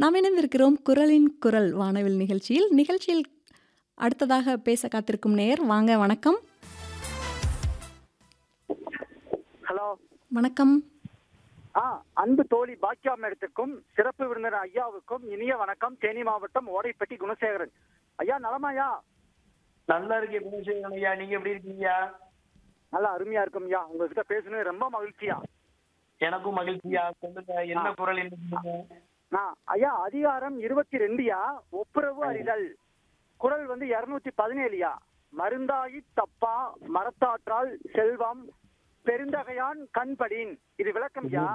நாம் இணைந்திருக்கிறோம் குரலின் குரல் வானவில் நிகழ்ச்சியில் நிகழ்ச்சியில் அடுத்ததாக பேச காத்திருக்கும் நேயர் வாங்க வணக்கம் ஹலோ வணக்கம் ஆ அன்பு தோழி பாக்கியா மேடத்திற்கும் சிறப்பு விருந்தினர் ஐயாவுக்கும் இனிய வணக்கம் தேனி மாவட்டம் ஓடைப்பட்டி குணசேகரன் ஐயா நலமாயா நல்லா இருக்கே குணசேகரன் ஐயா நீங்க எப்படி இருக்கீங்க நல்லா அருமையா இருக்கும் ஐயா உங்ககிட்ட பேசுனது ரொம்ப மகிழ்ச்சியா எனக்கும் மகிழ்ச்சியா சொல்லுங்க என்ன குரல் என்ன நான் ஐயா அதிகாரம் இருபத்தி ரெண்டுயா ஒப்புரவு அறிதல் குரல் வந்து இருநூத்தி பதினேழுயா மருந்தாயி தப்பா மரத்தாற்றால் செல்வம் பெருந்தகையான் கண்படின் இது விளக்கம் யா